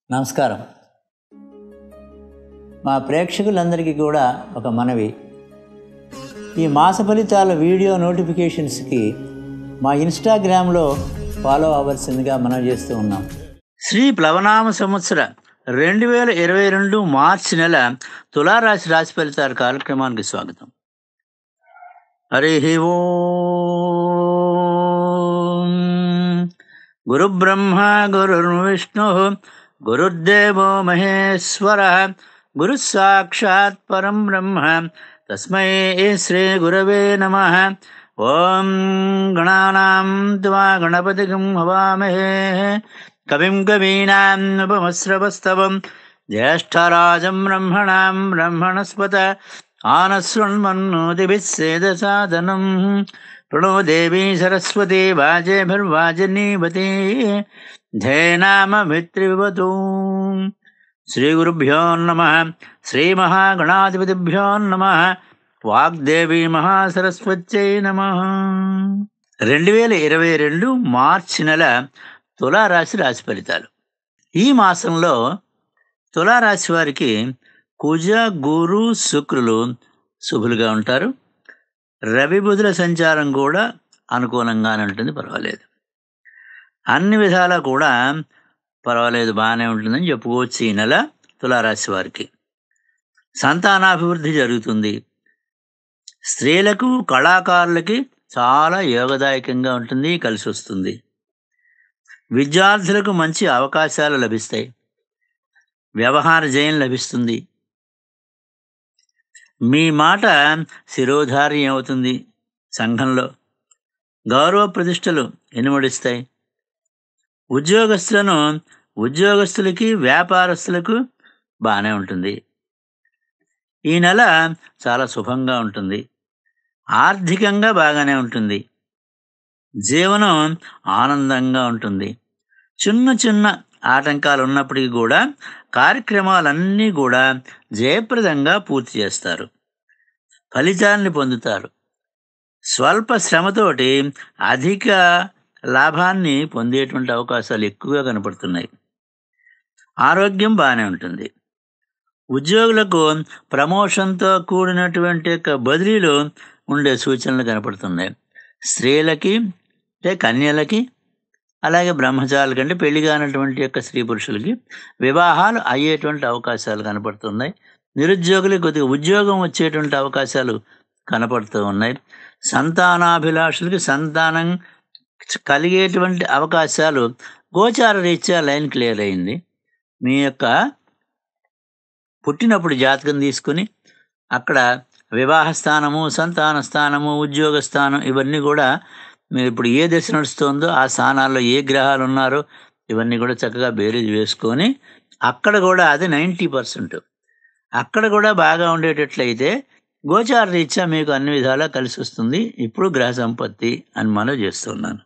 నమస్కారం మా ప్రేక్షకులందరికీ కూడా ఒక మనవి ఈ మాస ఫలితాల వీడియో నోటిఫికేషన్స్కి మా ఇన్స్టాగ్రామ్లో ఫాలో అవ్వాల్సిందిగా మనం చేస్తూ ఉన్నాం శ్రీ ప్లవనామ సంవత్సర రెండు వేల ఇరవై రెండు మార్చి నెల తులారాశి రాశి ఫలితాల కార్యక్రమానికి స్వాగతం హరి ఓం గురుబ్రహ్మ గురుర్విష్ణు గురుర్దేవో మహేశ్వర గురు సాక్షాత్ పరం బ్రహ్మ తస్మై శ్రీ గురవే నమ ఓం గణానాం త్వా గణపతిగం హవామహే కవిం కవీనాం ఉపమశ్రవస్తవం జ్యేష్ఠరాజం బ్రహ్మణాం బ్రహ్మణస్పత ఆనశృణ్మన్నోతిభిస్సేదసాదనం ప్రణో దేవీ సరస్వతి వాజేభిర్వాజనీవతి ధేనామమిత్రివతూ శ్రీగురుభ్యో నమ శ్రీమహాగణాధిపతిభ్యో నమ వాగ్దేవి మహాసరస్వత్యై నమ రెండు వేల ఇరవై రెండు మార్చి నెల తులారాశి రాశి ఫలితాలు ఈ మాసంలో తులారాశి వారికి కుజ గురు శుక్రులు శుభులుగా ఉంటారు రవి బుధుల సంచారం కూడా అనుకూలంగానే ఉంటుంది పర్వాలేదు అన్ని విధాలా కూడా పర్వాలేదు బాగానే ఉంటుందని చెప్పుకోవచ్చు ఈ నెల తులారాశి వారికి సంతానాభివృద్ధి జరుగుతుంది స్త్రీలకు కళాకారులకి చాలా యోగదాయకంగా ఉంటుంది కలిసి వస్తుంది విద్యార్థులకు మంచి అవకాశాలు లభిస్తాయి వ్యవహార జయం లభిస్తుంది మీ మాట శిరోధార్యం అవుతుంది సంఘంలో గౌరవ ప్రతిష్టలు ఇనుమడిస్తాయి ఉద్యోగస్తులను ఉద్యోగస్తులకి వ్యాపారస్తులకు బాగానే ఉంటుంది ఈ నెల చాలా శుభంగా ఉంటుంది ఆర్థికంగా బాగానే ఉంటుంది జీవనం ఆనందంగా ఉంటుంది చిన్న చిన్న ఆటంకాలు ఉన్నప్పటికీ కూడా కార్యక్రమాలన్నీ కూడా జయప్రదంగా పూర్తి చేస్తారు ఫలితాన్ని పొందుతారు స్వల్ప శ్రమతోటి అధిక లాభాన్ని పొందేటువంటి అవకాశాలు ఎక్కువగా కనపడుతున్నాయి ఆరోగ్యం బాగానే ఉంటుంది ఉద్యోగులకు ప్రమోషన్తో కూడినటువంటి యొక్క బదిలీలు ఉండే సూచనలు కనపడుతున్నాయి స్త్రీలకి అంటే కన్యలకి అలాగే బ్రహ్మచారుల కంటే పెళ్లి కానటువంటి యొక్క స్త్రీ పురుషులకి వివాహాలు అయ్యేటువంటి అవకాశాలు కనపడుతున్నాయి నిరుద్యోగులకి కొద్దిగా ఉద్యోగం వచ్చేటువంటి అవకాశాలు కనపడుతూ ఉన్నాయి సంతానాభిలాషులకి సంతానం కలిగేటువంటి అవకాశాలు గోచార రీత్యా లైన్ క్లియర్ అయింది మీ యొక్క పుట్టినప్పుడు జాతకం తీసుకుని అక్కడ వివాహ స్థానము సంతాన స్థానము ఉద్యోగ స్థానం ఇవన్నీ కూడా మీరు ఇప్పుడు ఏ దశ నడుస్తుందో ఆ స్థానాల్లో ఏ గ్రహాలు ఉన్నారో ఇవన్నీ కూడా చక్కగా బేరీజ్ వేసుకొని అక్కడ కూడా అది నైంటీ పర్సెంట్ అక్కడ కూడా బాగా ఉండేటట్లయితే గోచార రీత్యా మీకు అన్ని విధాలా కలిసి వస్తుంది ఇప్పుడు గ్రహ సంపత్తి అని మనం చేస్తున్నాను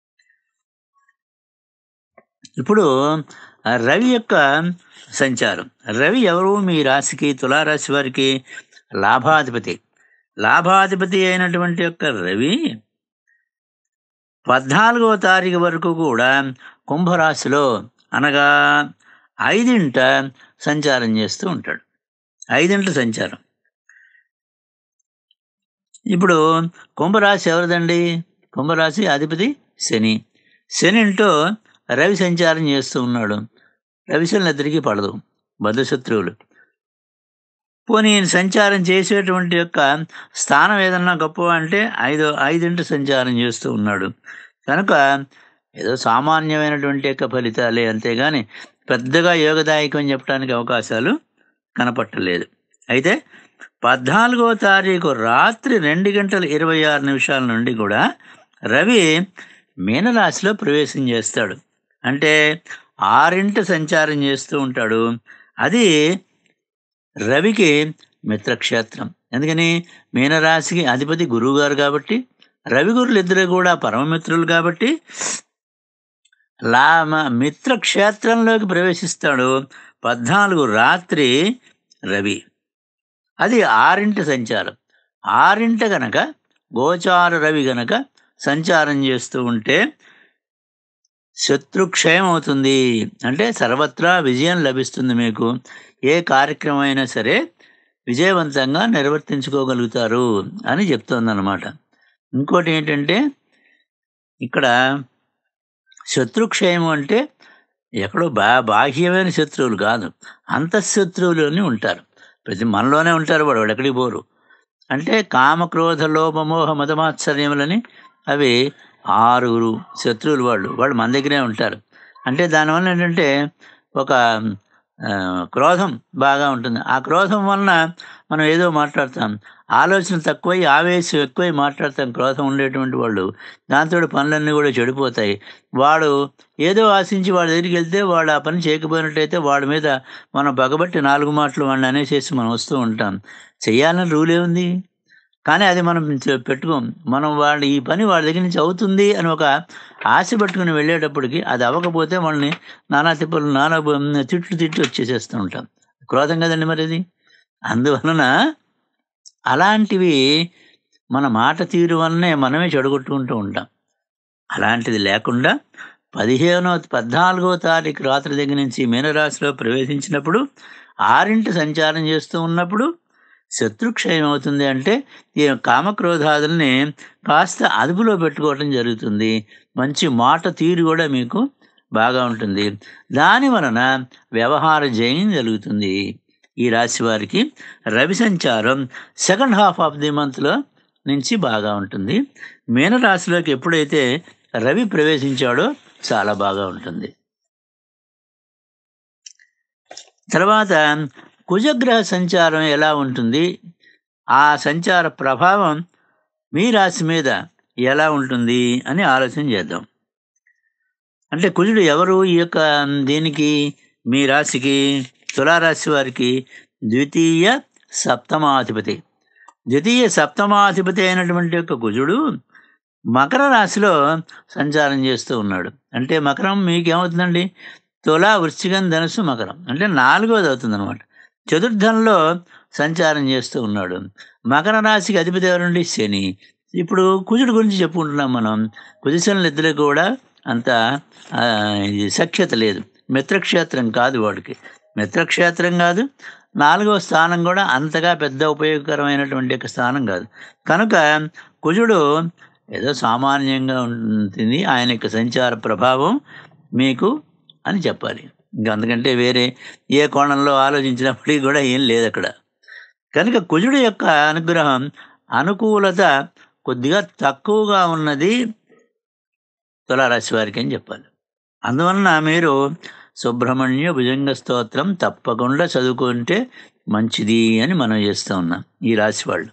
ఇప్పుడు ఆ రవి యొక్క సంచారం రవి ఎవరు మీ రాశికి తులారాశి వారికి లాభాధిపతి లాభాధిపతి అయినటువంటి యొక్క రవి పద్నాలుగవ తారీఖు వరకు కూడా కుంభరాశిలో అనగా ఐదింట సంచారం చేస్తూ ఉంటాడు ఐదింట సంచారం ఇప్పుడు కుంభరాశి ఎవరిదండి కుంభరాశి అధిపతి శని శని ఇంటో రవి సంచారం చేస్తూ ఉన్నాడు రవిశనులు ఇద్దరికీ పడదు బద్ధశత్రువులు పోనీ ఈయన సంచారం చేసేటువంటి యొక్క స్థానం ఏదన్నా గొప్ప అంటే ఐదో ఐదింటి సంచారం చేస్తూ ఉన్నాడు కనుక ఏదో సామాన్యమైనటువంటి యొక్క ఫలితాలే అంతేగాని పెద్దగా యోగదాయకం అని చెప్పడానికి అవకాశాలు కనపట్టలేదు అయితే పద్నాలుగో తారీఖు రాత్రి రెండు గంటల ఇరవై ఆరు నిమిషాల నుండి కూడా రవి మీనరాశిలో ప్రవేశం చేస్తాడు అంటే ఆరింట సంచారం చేస్తూ ఉంటాడు అది రవికి మిత్రక్షేత్రం ఎందుకని మీనరాశికి అధిపతి గురువు గారు కాబట్టి రవి గురులు ఇద్దరు కూడా పరమమిత్రులు కాబట్టి లా మిత్రక్షేత్రంలోకి ప్రవేశిస్తాడు పద్నాలుగు రాత్రి రవి అది ఆరింటి సంచారం ఆరింట గనక గోచార రవి గనక సంచారం చేస్తూ ఉంటే శత్రుక్షయం అవుతుంది అంటే సర్వత్రా విజయం లభిస్తుంది మీకు ఏ కార్యక్రమం అయినా సరే విజయవంతంగా నిర్వర్తించుకోగలుగుతారు అని చెప్తోందన్నమాట ఇంకోటి ఏంటంటే ఇక్కడ శత్రుక్షయం అంటే ఎక్కడో బా బాహ్యమైన శత్రువులు కాదు అంతఃశత్రువులు అని ఉంటారు ప్రతి మనలోనే ఉంటారు వాడు వాడు ఎక్కడికి పోరు అంటే కామక్రోధ లోపమోహ మతమాత్సర్యములని అవి ఆరుగురు శత్రువులు వాళ్ళు వాళ్ళు మన దగ్గరే ఉంటారు అంటే దానివల్ల ఏంటంటే ఒక ఆ, క్రోధం బాగా ఉంటుంది ఆ క్రోధం వలన మనం ఏదో మాట్లాడతాం ఆలోచన తక్కువై ఆవేశం ఎక్కువై మాట్లాడతాం క్రోధం ఉండేటువంటి వాళ్ళు దాంతో పనులన్నీ కూడా చెడిపోతాయి వాడు ఏదో ఆశించి వాడి దగ్గరికి వెళ్తే వాడు ఆ పని చేయకపోయినట్టయితే వాడి మీద మనం పగబట్టి నాలుగు మాటలు వాడిని అనేసేసి మనం వస్తూ ఉంటాం చెయ్యాలని రూల్ ఏముంది కానీ అది మనం చె- పెట్టుకోం మనం వాళ్ళు ఈ పని వాళ్ళ దగ్గర నుంచి అవుతుంది అని ఒక ఆశ పెట్టుకుని వెళ్ళేటప్పటికి అది అవ్వకపోతే వాళ్ళని నానా తిప్పలు నానా బ- తిట్లు తిట్లు వచ్చేసేస్తూ ఉంటాం క్రోధం కదండి మరి అది అందువలన అలాంటివి మన మాట తీరు వల్లనే మనమే చెడగొట్టుకుంటూ ఉంటాం అలాంటిది లేకుండా పదిహేనో పద్నాలుగో తారీఖు రాత్రి దగ్గర నుంచి మీనరాశిలో ప్రవేశించినప్పుడు ఆరింటి సంచారం చేస్తూ ఉన్నప్పుడు శత్రుక్షయం అవుతుంది అంటే ఈ కామక్రోధాదుల్ని కాస్త అదుపులో పెట్టుకోవటం జరుగుతుంది మంచి మాట తీరు కూడా మీకు బాగా ఉంటుంది దాని వలన వ్యవహార జయం జరుగుతుంది ఈ రాశి వారికి రవి సంచారం సెకండ్ హాఫ్ ఆఫ్ ది మంత్లో నుంచి బాగా ఉంటుంది మీనరాశిలోకి ఎప్పుడైతే రవి ప్రవేశించాడో చాలా బాగా ఉంటుంది తర్వాత కుజగ్రహ సంచారం ఎలా ఉంటుంది ఆ సంచార ప్రభావం మీ రాశి మీద ఎలా ఉంటుంది అని ఆలోచన చేద్దాం అంటే కుజుడు ఎవరు ఈ యొక్క దీనికి మీ రాశికి తులారాశి వారికి ద్వితీయ సప్తమాధిపతి ద్వితీయ సప్తమాధిపతి అయినటువంటి యొక్క కుజుడు మకర రాశిలో సంచారం చేస్తూ ఉన్నాడు అంటే మకరం మీకేమవుతుందండి తుల వృశ్చికం ధనుసు మకరం అంటే నాలుగోది అవుతుంది అనమాట చతుర్థంలో సంచారం చేస్తూ ఉన్నాడు మకర రాశికి అధిపతి ఎవరండి శని ఇప్పుడు కుజుడు గురించి చెప్పుకుంటున్నాం మనం కుజశనులు ఇద్దరు కూడా అంత ఆ, ఇది సఖ్యత లేదు మిత్రక్షేత్రం కాదు వాడికి మిత్రక్షేత్రం కాదు నాలుగవ స్థానం కూడా అంతగా పెద్ద ఉపయోగకరమైనటువంటి ఒక స్థానం కాదు కనుక కుజుడు ఏదో సామాన్యంగా ఉంటుంది ఆయన యొక్క సంచార ప్రభావం మీకు అని చెప్పాలి ఇంకా అందుకంటే వేరే ఏ కోణంలో ఆలోచించినప్పటికీ కూడా ఏం లేదు అక్కడ కనుక కుజుడు యొక్క అనుగ్రహం అనుకూలత కొద్దిగా తక్కువగా ఉన్నది తులారాశి వారికి అని చెప్పాలి అందువలన మీరు సుబ్రహ్మణ్య భుజంగ స్తోత్రం తప్పకుండా చదువుకుంటే మంచిది అని మనం చేస్తూ ఉన్నాం ఈ రాశి వాళ్ళు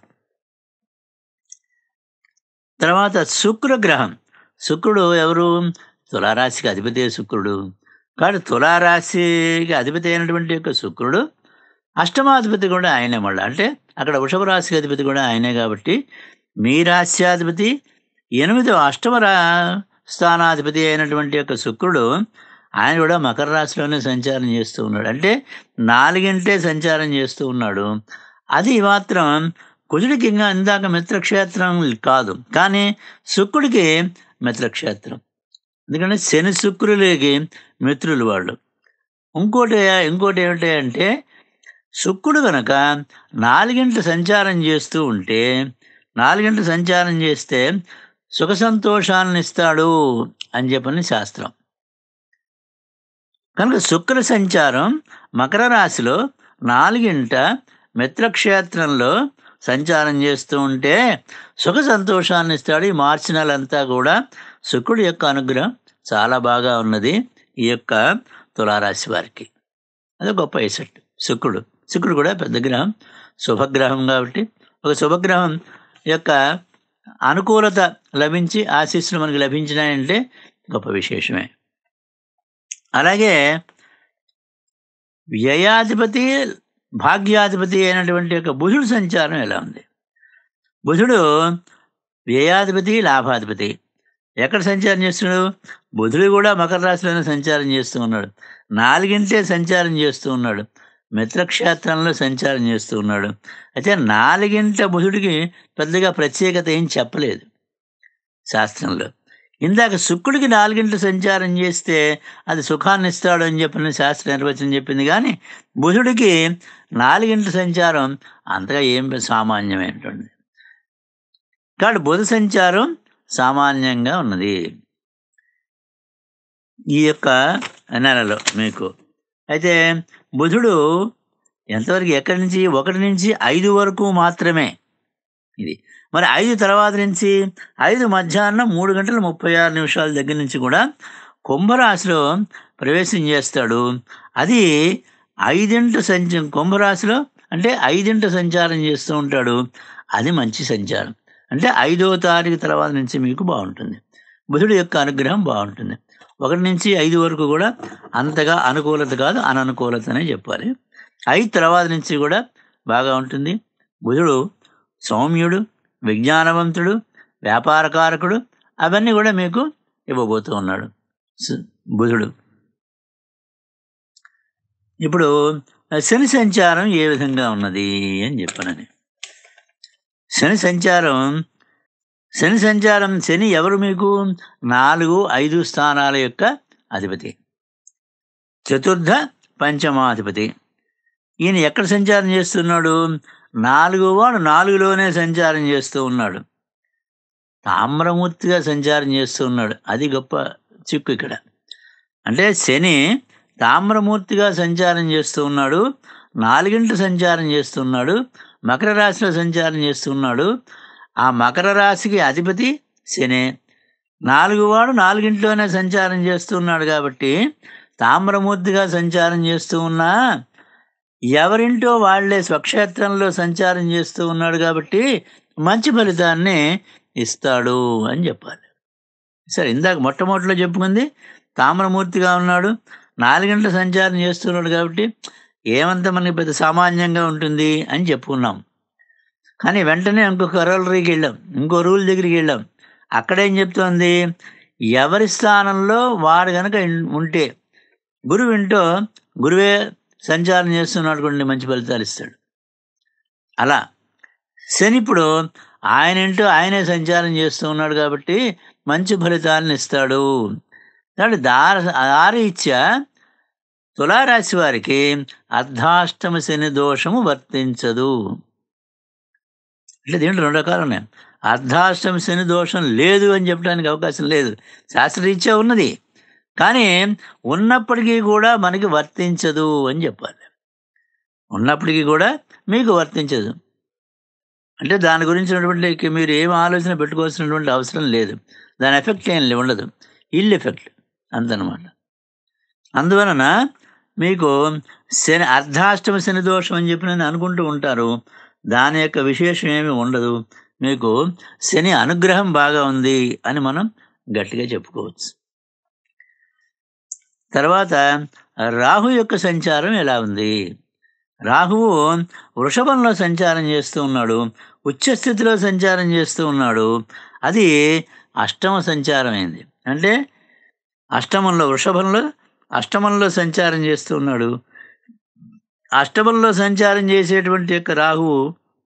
తర్వాత శుక్రగ్రహం శుక్రుడు ఎవరు తులారాశికి అధిపతి శుక్రుడు కాబట్టి తులారాశికి అధిపతి అయినటువంటి యొక్క శుక్రుడు అష్టమాధిపతి కూడా ఆయనే మళ్ళీ అంటే అక్కడ వృషభ రాశికి అధిపతి కూడా ఆయనే కాబట్టి మీ రాశ్యాధిపతి ఎనిమిదో అష్టమ రా స్థానాధిపతి అయినటువంటి యొక్క శుక్రుడు ఆయన కూడా మకర రాశిలోనే సంచారం చేస్తూ ఉన్నాడు అంటే నాలుగింటే సంచారం చేస్తూ ఉన్నాడు అది మాత్రం కుజుడికి ఇంకా ఇందాక మిత్రక్షేత్రం కాదు కానీ శుక్రుడికి మిత్రక్షేత్రం ఎందుకంటే శని శుక్రులకి మిత్రులు వాళ్ళు ఇంకోటి ఇంకోటి ఏమిటి అంటే శుక్రుడు కనుక నాలుగింట సంచారం చేస్తూ ఉంటే నాలుగింట సంచారం చేస్తే సుఖ సంతోషాలను ఇస్తాడు అని చెప్పని శాస్త్రం కనుక శుక్ర సంచారం మకర రాశిలో నాలుగింట మిత్రక్షేత్రంలో సంచారం చేస్తూ ఉంటే సుఖ సంతోషాన్ని ఇస్తాడు ఈ మార్చి నెలంతా కూడా శుక్రుడి యొక్క అనుగ్రహం చాలా బాగా ఉన్నది ఈ యొక్క తులారాశి వారికి అది గొప్ప ఎసెట్ శుక్రుడు శుక్రుడు కూడా పెద్ద గ్రహం శుభగ్రహం కాబట్టి ఒక శుభగ్రహం యొక్క అనుకూలత లభించి ఆశీస్సులు మనకు లభించినాయంటే గొప్ప విశేషమే అలాగే వ్యయాధిపతి భాగ్యాధిపతి అయినటువంటి యొక్క బుధుడు సంచారం ఎలా ఉంది బుధుడు వ్యయాధిపతి లాభాధిపతి ఎక్కడ సంచారం చేస్తున్నాడు బుధుడు కూడా మకర రాశిలోనే సంచారం చేస్తూ ఉన్నాడు నాలుగింటే సంచారం చేస్తూ ఉన్నాడు మిత్రక్షేత్రంలో సంచారం చేస్తూ ఉన్నాడు అయితే నాలుగింట బుధుడికి పెద్దగా ప్రత్యేకత ఏం చెప్పలేదు శాస్త్రంలో ఇందాక శుక్రుడికి నాలుగింటి సంచారం చేస్తే అది సుఖాన్ని ఇస్తాడు అని చెప్పిన శాస్త్ర నిర్వచనం చెప్పింది కానీ బుధుడికి నాలుగింటి సంచారం అంతగా ఏం సామాన్యమైనటువంటి కాబట్టి బుధ సంచారం సామాన్యంగా ఉన్నది ఈ యొక్క నెలలో మీకు అయితే బుధుడు ఎంతవరకు ఎక్కడి నుంచి ఒకటి నుంచి ఐదు వరకు మాత్రమే ఇది మరి ఐదు తర్వాత నుంచి ఐదు మధ్యాహ్నం మూడు గంటల ముప్పై ఆరు నిమిషాల దగ్గర నుంచి కూడా కుంభరాశిలో ప్రవేశం చేస్తాడు అది ఐదింట సంచ కుంభరాశిలో అంటే ఐదింట సంచారం చేస్తూ ఉంటాడు అది మంచి సంచారం అంటే ఐదో తారీఖు తర్వాత నుంచి మీకు బాగుంటుంది బుధుడు యొక్క అనుగ్రహం బాగుంటుంది ఒకటి నుంచి ఐదు వరకు కూడా అంతగా అనుకూలత కాదు అననుకూలత అనే చెప్పాలి ఐదు తర్వాత నుంచి కూడా బాగా ఉంటుంది బుధుడు సౌమ్యుడు విజ్ఞానవంతుడు వ్యాపారకారకుడు అవన్నీ కూడా మీకు ఇవ్వబోతూ ఉన్నాడు సు- బుధుడు ఇప్పుడు శని సంచారం ఏ విధంగా ఉన్నది అని చెప్పానని శని సంచారం శని సంచారం శని ఎవరు మీకు నాలుగు ఐదు స్థానాల యొక్క అధిపతి చతుర్థ పంచమాధిపతి ఈయన ఎక్కడ సంచారం చేస్తున్నాడు నాలుగు వాడు నాలుగులోనే సంచారం చేస్తూ ఉన్నాడు తామ్రమూర్తిగా సంచారం చేస్తూ ఉన్నాడు అది గొప్ప చిక్కు ఇక్కడ అంటే శని తామ్రమూర్తిగా సంచారం చేస్తూ ఉన్నాడు నాలుగింట సంచారం చేస్తున్నాడు మకర రాశిలో సంచారం చేస్తున్నాడు ఆ మకర రాశికి అధిపతి శని నాలుగు వాడు నాలుగింట్లోనే సంచారం చేస్తున్నాడు కాబట్టి తామ్రమూర్తిగా సంచారం చేస్తూ ఉన్నా ఎవరింటో వాళ్ళే స్వక్షేత్రంలో సంచారం చేస్తూ ఉన్నాడు కాబట్టి మంచి ఫలితాన్ని ఇస్తాడు అని చెప్పాలి సరే ఇందాక మొట్టమొదటిలో చెప్పుకుంది తామ్రమూర్తిగా ఉన్నాడు నాలుగింట్ల సంచారం చేస్తున్నాడు కాబట్టి ఏమంత మనకి పెద్ద సామాన్యంగా ఉంటుంది అని చెప్పుకున్నాం కానీ వెంటనే ఇంకొక కరోలరీకి వెళ్ళాం ఇంకో రూల్ దగ్గరికి వెళ్ళాం అక్కడేం చెప్తోంది ఎవరి స్థానంలో వాడు కనుక ఇన్- ఉంటే గురువు ఇంటో గురువే సంచారం చేస్తున్నాడు కొన్ని మంచి ఫలితాలు ఇస్తాడు అలా శని ఇప్పుడు ఆయన ఇంటూ ఆయనే సంచారం చేస్తూ ఉన్నాడు కాబట్టి మంచి ఫలితాలను ఇస్తాడు కాబట్టి దార దారీత్యా తులారాశి వారికి అర్ధాష్టమ శని దోషము వర్తించదు అంటే దీంట్లో రెండు రకాలు ఉన్నాయి అర్ధాష్టమ శని దోషం లేదు అని చెప్పడానికి అవకాశం లేదు శాస్త్రరీత్యా ఉన్నది కానీ ఉన్నప్పటికీ కూడా మనకి వర్తించదు అని చెప్పాలి ఉన్నప్పటికీ కూడా మీకు వర్తించదు అంటే దాని గురించినటువంటి ఇక మీరు ఏం ఆలోచన పెట్టుకోవాల్సినటువంటి అవసరం లేదు దాని ఎఫెక్ట్ ఏం లే- ఉండదు ఇల్ ఎఫెక్ట్ అంతనమాట అందువలన మీకు శని అర్ధాష్టమ శని దోషం అని చెప్పి నేను అనుకుంటూ ఉంటారు దాని యొక్క విశేషం ఏమీ ఉండదు మీకు శని అనుగ్రహం బాగా ఉంది అని మనం గట్టిగా చెప్పుకోవచ్చు తర్వాత రాహు యొక్క సంచారం ఎలా ఉంది రాహువు వృషభంలో సంచారం చేస్తూ ఉన్నాడు ఉచ్చస్థితిలో సంచారం చేస్తూ ఉన్నాడు అది అష్టమ సంచారం అయింది అంటే అష్టమంలో వృషభంలో అష్టమంలో సంచారం చేస్తూ ఉన్నాడు అష్టమంలో సంచారం చేసేటువంటి యొక్క రాహువు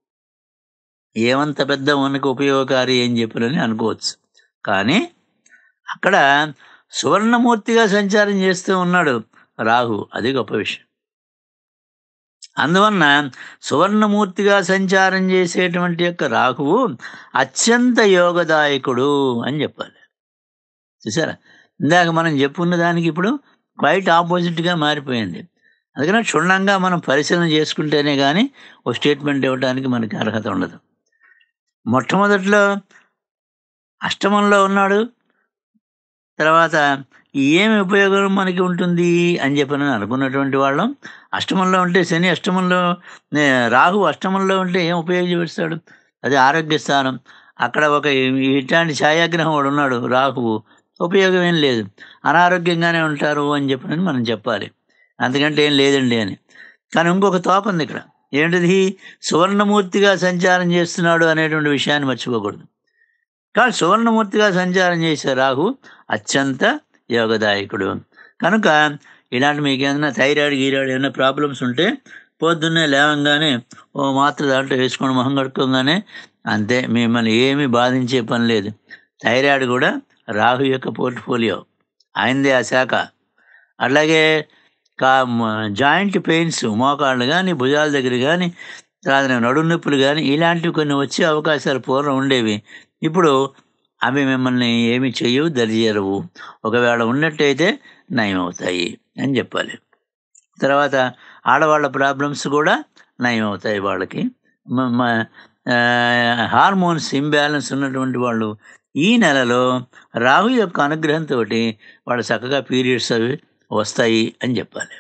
ఏమంత పెద్ద మనకు ఉపయోగకారి ఏం చెప్పాలని అనుకోవచ్చు కానీ అక్కడ సువర్ణమూర్తిగా సంచారం చేస్తూ ఉన్నాడు రాహు అది గొప్ప విషయం అందువలన సువర్ణమూర్తిగా సంచారం చేసేటువంటి యొక్క రాహువు అత్యంత యోగదాయకుడు అని చెప్పాలి చూసారా ఇందాక మనం చెప్పుకున్న దానికి ఇప్పుడు క్వైట్ ఆపోజిట్గా మారిపోయింది అందుకని క్షుణ్ణంగా మనం పరిశీలన చేసుకుంటేనే కానీ ఓ స్టేట్మెంట్ ఇవ్వడానికి మనకి అర్హత ఉండదు మొట్టమొదట్లో అష్టమంలో ఉన్నాడు తర్వాత ఏమి ఉపయోగం మనకి ఉంటుంది అని చెప్పి నేను అనుకున్నటువంటి వాళ్ళం అష్టమంలో ఉంటే శని అష్టమంలో నే- రాహు అష్టమంలో ఉంటే ఏం ఉపయోగపరుస్తాడు అది ఆరోగ్య స్థానం అక్కడ ఒక ఇ- ఇట్లాంటి ఛాయాగ్రహం వాడు ఉన్నాడు రాహువు ఉపయోగం ఏం లేదు అనారోగ్యంగానే ఉంటారు అని చెప్పి మనం చెప్పాలి అంతకంటే ఏం లేదండి అని కానీ ఇంకొక తోక ఉంది ఇక్కడ ఏంటిది సువర్ణమూర్తిగా సంచారం చేస్తున్నాడు అనేటువంటి విషయాన్ని మర్చిపోకూడదు కానీ సువర్ణమూర్తిగా సంచారం చేసే రాహు అత్యంత యోగదాయకుడు కనుక ఇలాంటి మీకు ఏదైనా థైరాయిడ్ గీరాయిడ్ ఏమైనా ప్రాబ్లమ్స్ ఉంటే పొద్దున్నే లేవంగానే ఓ మాత్ర దాంట్లో వేసుకొని మొహం కడుక్కోగానే అంతే మిమ్మల్ని ఏమీ బాధించే పని లేదు థైరాయిడ్ కూడా రాహు యొక్క పోర్ట్ఫోలియో ఆయనదే ఆ శాఖ అట్లాగే కా జాయింట్ పెయిన్స్ మోకాళ్ళు కానీ భుజాల దగ్గర కానీ తర్వాత నడుము నొప్పులు కానీ ఇలాంటివి కొన్ని వచ్చే అవకాశాలు పూర్వం ఉండేవి ఇప్పుడు అవి మిమ్మల్ని ఏమి చేయవు దరిచేరవు ఒకవేళ ఉన్నట్టయితే నయం అవుతాయి అని చెప్పాలి తర్వాత ఆడవాళ్ళ ప్రాబ్లమ్స్ కూడా నయం అవుతాయి వాళ్ళకి మ- మ- ఆ, హార్మోన్స్ ఇంబ్యాలెన్స్ ఉన్నటువంటి వాళ్ళు ఈ నెలలో రాహు యొక్క అనుగ్రహంతో వాళ్ళు చక్కగా పీరియడ్స్ అవి వస్తాయి అని చెప్పాలి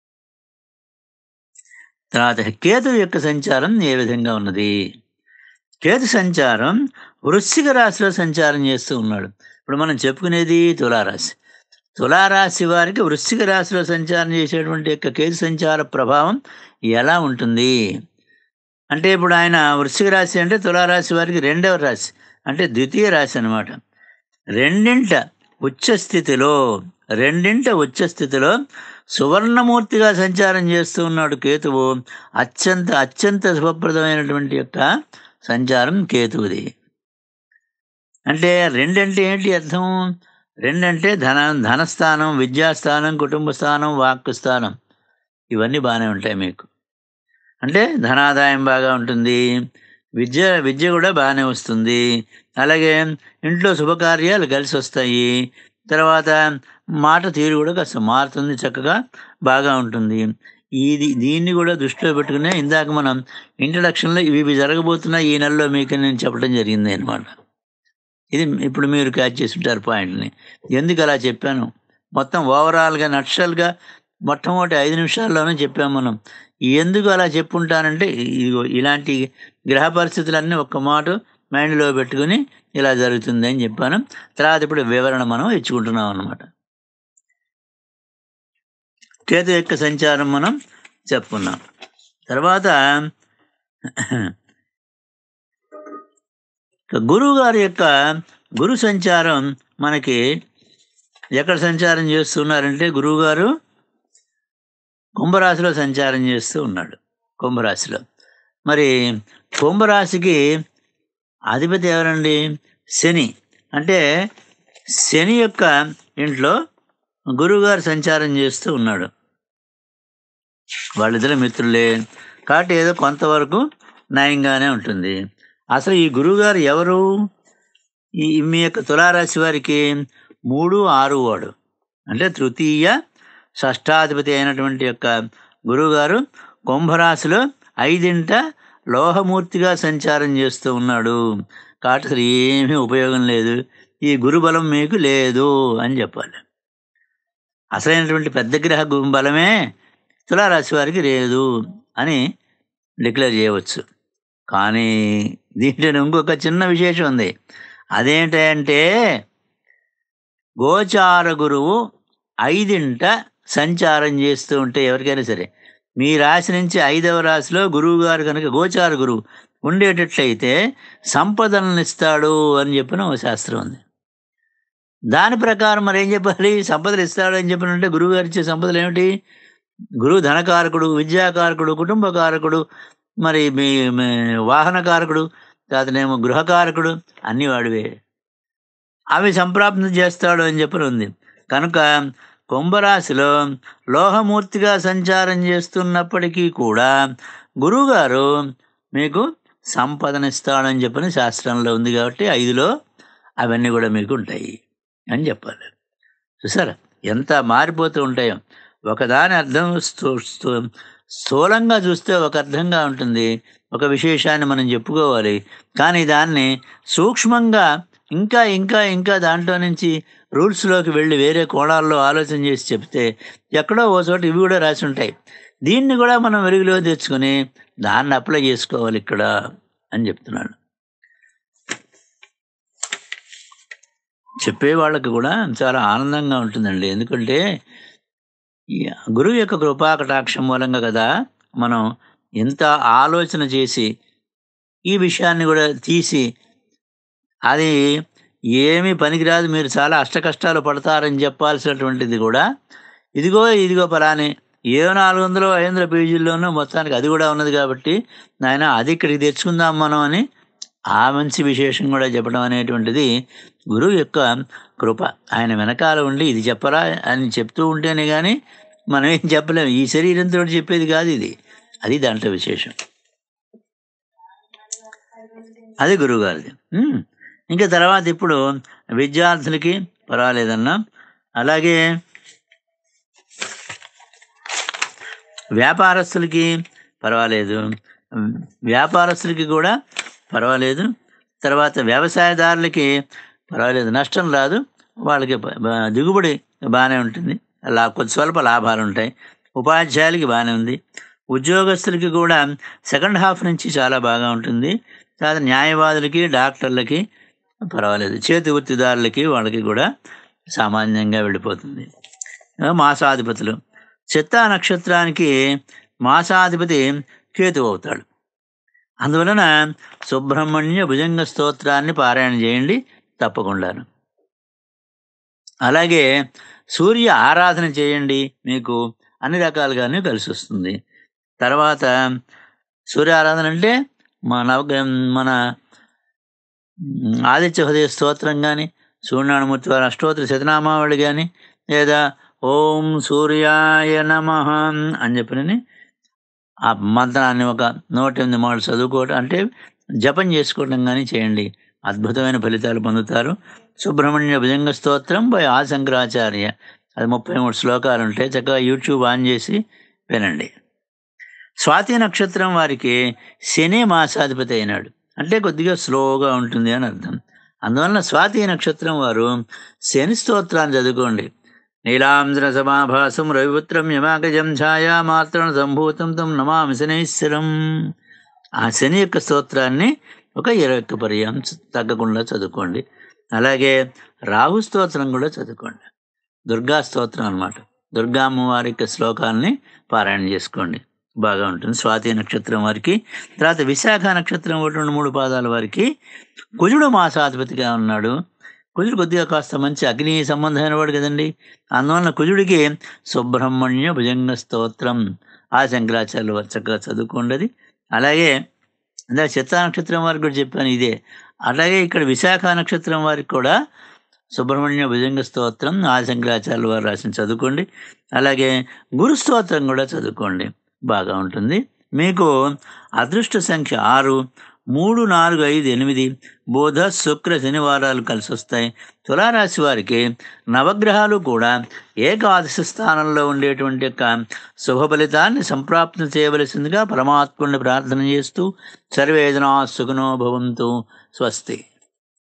తర్వాత కేతు యొక్క సంచారం ఏ విధంగా ఉన్నది కేతు సంచారం వృశ్చిక రాశిలో సంచారం చేస్తూ ఉన్నాడు ఇప్పుడు మనం చెప్పుకునేది తులారాశి తులారాశి వారికి వృశ్చిక రాశిలో సంచారం చేసేటువంటి యొక్క కేతు సంచార ప్రభావం ఎలా ఉంటుంది అంటే ఇప్పుడు ఆయన వృశ్చిక రాశి అంటే తులారాశి వారికి రెండవ రాశి అంటే ద్వితీయ రాశి అన్నమాట రెండింట ఉచ్చ స్థితిలో రెండింట ఉచ్చ స్థితిలో సువర్ణమూర్తిగా సంచారం చేస్తూ ఉన్నాడు కేతువు అత్యంత అత్యంత శుభప్రదమైనటువంటి యొక్క సంచారం కేతువుది అంటే రెండంటే ఏంటి అర్థం రెండంటే ధన ధనస్థానం విద్యాస్థానం కుటుంబ స్థానం వాక్కు స్థానం ఇవన్నీ బాగానే ఉంటాయి మీకు అంటే ధనాదాయం బాగా ఉంటుంది విద్య విద్య కూడా బాగానే వస్తుంది అలాగే ఇంట్లో శుభకార్యాలు కలిసి వస్తాయి తర్వాత మాట తీరు కూడా కాస్త మారుతుంది చక్కగా బాగా ఉంటుంది ఇది దీన్ని కూడా దృష్టిలో పెట్టుకునే ఇందాక మనం ఇంట్రడక్షన్లో ఇవి ఇవి జరగబోతున్నా ఈ నెలలో మీకు నేను చెప్పడం జరిగింది అనమాట ఇది ఇప్పుడు మీరు క్యాచ్ చేసి ఉంటారు పాయింట్ని ఎందుకు అలా చెప్పాను మొత్తం ఓవరాల్గా నక్షల్గా మొట్టమొదటి ఐదు నిమిషాల్లోనే చెప్పాము మనం ఎందుకు అలా చెప్పుంటానంటే ఇదిగో ఇలాంటి గ్రహ పరిస్థితులన్నీ ఒక్క మాట మైండ్లో పెట్టుకుని ఇలా జరుగుతుంది అని చెప్పాను తర్వాత ఇప్పుడు వివరణ మనం ఇచ్చుకుంటున్నాం అన్నమాట కేతు యొక్క సంచారం మనం చెప్పుకున్నాం తర్వాత గురువు గారి యొక్క గురు సంచారం మనకి ఎక్కడ సంచారం చేస్తున్నారంటే గురువుగారు కుంభరాశిలో సంచారం చేస్తూ ఉన్నాడు కుంభరాశిలో మరి కుంభరాశికి అధిపతి ఎవరండి శని అంటే శని యొక్క ఇంట్లో గురువుగారు సంచారం చేస్తూ ఉన్నాడు వాళ్ళిద్దరు మిత్రులే కాబట్టి ఏదో కొంతవరకు న్యాయంగానే ఉంటుంది అసలు ఈ గురువుగారు ఎవరు ఈ మీ యొక్క తులారాశి వారికి మూడు ఆరు వాడు అంటే తృతీయ షష్టాధిపతి అయినటువంటి యొక్క గురువుగారు కుంభరాశిలో ఐదింట లోహమూర్తిగా సంచారం చేస్తూ ఉన్నాడు కాబట్టి అసలు ఏమీ ఉపయోగం లేదు ఈ గురుబలం మీకు లేదు అని చెప్పాలి అసలైనటువంటి పెద్ద గ్రహ గు- బలమే తులారాశి వారికి లేదు అని డిక్లేర్ చేయవచ్చు కానీ దీంట్లో ఇంకొక చిన్న విశేషం ఉంది అదేంటంటే గోచార గురువు ఐదింట సంచారం చేస్తూ ఉంటే ఎవరికైనా సరే మీ రాశి నుంచి ఐదవ రాశిలో గురువు గారు కనుక గోచార గురువు ఉండేటట్లయితే సంపదలను ఇస్తాడు అని చెప్పిన ఒక శాస్త్రం ఉంది దాని ప్రకారం మరి ఏం చెప్పాలి సంపదలు ఇస్తాడు అని చెప్పినంటే గురువు గారు ఇచ్చే సంపదలు ఏమిటి గురువు ధనకారకుడు విద్యాకారకుడు కుటుంబకారకుడు మరి మీ మీ వాహనకారకుడు తర్వాతనేమో గృహకారకుడు అన్ని వాడివే అవి సంప్రాప్తం చేస్తాడు అని చెప్పని ఉంది కనుక కుంభరాశిలో లోహమూర్తిగా సంచారం చేస్తున్నప్పటికీ కూడా గురువుగారు మీకు సంపదనిస్తాడని చెప్పని శాస్త్రంలో ఉంది కాబట్టి ఐదులో అవన్నీ కూడా మీకు ఉంటాయి అని చెప్పాలి చూసారా ఎంత మారిపోతూ ఉంటాయో ఒకదాని అర్థం స్థూ- స్థూ- స్థూలంగా చూస్తే ఒక అర్థంగా ఉంటుంది ఒక విశేషాన్ని మనం చెప్పుకోవాలి కానీ దాన్ని సూక్ష్మంగా ఇంకా ఇంకా ఇంకా దాంట్లో నుంచి రూల్స్లోకి వెళ్ళి వేరే కోణాల్లో ఆలోచన చేసి చెప్తే ఎక్కడో ఓ చోట ఇవి కూడా రాసి ఉంటాయి దీన్ని కూడా మనం వెలుగులో తెచ్చుకొని దాన్ని అప్లై చేసుకోవాలి ఇక్కడ అని చెప్తున్నాడు చెప్పే వాళ్ళకి కూడా చాలా ఆనందంగా ఉంటుందండి ఎందుకంటే ఈ గురువు యొక్క కృపా కటాక్షం మూలంగా కదా మనం ఇంత ఆలోచన చేసి ఈ విషయాన్ని కూడా తీసి అది ఏమీ పనికిరాదు మీరు చాలా అష్ట కష్టాలు పడతారని చెప్పాల్సినటువంటిది కూడా ఇదిగో ఇదిగో పలాని ఏ నాలుగు వందలు ఐదు వందల పేజీల్లోనూ మొత్తానికి అది కూడా ఉన్నది కాబట్టి నాయన అది ఇక్కడికి తెచ్చుకుందాం మనం అని ఆ మంచి విశేషం కూడా చెప్పడం అనేటువంటిది గురువు యొక్క కృప ఆయన వెనకాల ఉండి ఇది చెప్పరా అని చెప్తూ ఉంటేనే కానీ మనం ఏం చెప్పలేము ఈ శరీరంతో చెప్పేది కాదు ఇది అది దాంట్లో విశేషం అది గురువుగారిది ఉమ్. ఇంకా తర్వాత ఇప్పుడు విద్యార్థులకి పర్వాలేదన్నా అలాగే వ్యాపారస్తులకి పర్వాలేదు ఉమ్, వ్యాపారస్తులకి కూడా పర్వాలేదు తర్వాత వ్యవసాయదారులకి పర్వాలేదు నష్టం రాదు వాళ్ళకి బ- బ- దిగుబడి బాగానే ఉంటుంది లా కొద్ది స్వల్ప లాభాలు ఉంటాయి ఉపాధ్యాయులకి బాగానే ఉంది ఉద్యోగస్తులకి కూడా సెకండ్ హాఫ్ నుంచి చాలా బాగా ఉంటుంది తర్వాత న్యాయవాదులకి డాక్టర్లకి పర్వాలేదు చేతి వృత్తిదారులకి వాళ్ళకి కూడా సామాన్యంగా వెళ్ళిపోతుంది ఆ, మాసాధిపతులు చిత్తా నక్షత్రానికి మాసాధిపతి కేతు అవుతాడు అందువలన సుబ్రహ్మణ్య భుజంగ స్తోత్రాన్ని పారాయణ చేయండి తప్పకుండాను అలాగే సూర్య ఆరాధన చేయండి మీకు అన్ని రకాలుగానే కలిసి వస్తుంది తర్వాత సూర్య ఆరాధన అంటే మన నవగ్రహ మన మ్, ఆదిత్య హృదయ స్తోత్రం కానీ సూర్యనారాయణమూర్తి వారి అష్టోత్తర శతనామావళి కానీ లేదా ఓం సూర్యాయ నమ అని చెప్పినని ఆ మంత్రాన్ని ఒక నూట ఎనిమిది మాటలు చదువుకోవడం అంటే జపం చేసుకోవడం కానీ చేయండి అద్భుతమైన ఫలితాలు పొందుతారు సుబ్రహ్మణ్య భుజంగ స్తోత్రం బై ఆ శంకరాచార్య అది ముప్పై మూడు శ్లోకాలు ఉంటాయి చక్కగా యూట్యూబ్ ఆన్ చేసి వినండి స్వాతి నక్షత్రం వారికి శని మాసాధిపతి అయినాడు అంటే కొద్దిగా స్లోగా ఉంటుంది అని అర్థం అందువలన స్వాతి నక్షత్రం వారు శని స్తోత్రాన్ని చదువుకోండి నీలాంధ్ర సమాభాసం రవిపుత్రం యమాగజం ఛాయా మాత్రం సంభూతం తం నమామి శనైశ్వరం ఆ శని యొక్క స్తోత్రాన్ని ఒక ఇరవై ఒక్క పర్యాయం తగ్గకుండా చదువుకోండి అలాగే రాహు స్తోత్రం కూడా చదువుకోండి దుర్గా స్తోత్రం అన్నమాట దుర్గా అమ్మవారి యొక్క శ్లోకాల్ని పారాయణ చేసుకోండి బాగా ఉంటుంది స్వాతి నక్షత్రం వారికి తర్వాత విశాఖ నక్షత్రం ఒకటి రెండు మూడు పాదాల వారికి కుజుడు మాసాధిపతిగా ఉన్నాడు కుజుడు కొద్దిగా కాస్త మంచి అగ్ని సంబంధమైన వాడు కదండి అందువలన కుజుడికి సుబ్రహ్మణ్య భుజంగ స్తోత్రం ఆ శంకరాచార్యులు వారు చక్కగా చదువుకోండి అది. అలాగే ఇందా చిత్తా నక్షత్రం వారికి కూడా చెప్పాను ఇదే అలాగే ఇక్కడ విశాఖ నక్షత్రం వారికి కూడా సుబ్రహ్మణ్య భుజంగ స్తోత్రం ఆ శంకరాచార్యులు వారు రాసిన చదువుకోండి అలాగే గురు స్తోత్రం కూడా చదువుకోండి బాగా ఉంటుంది మీకు అదృష్ట సంఖ్య ఆరు మూడు నాలుగు ఐదు ఎనిమిది బోధ శుక్ర శనివారాలు కలిసి వస్తాయి తులారాశి వారికి నవగ్రహాలు కూడా ఏకాదశి స్థానంలో ఉండేటువంటి యొక్క శుభ ఫలితాన్ని సంప్రాప్తం చేయవలసిందిగా పరమాత్ముని ప్రార్థన చేస్తూ సర్వేదనా సుఖనో భవంతు స్వస్తి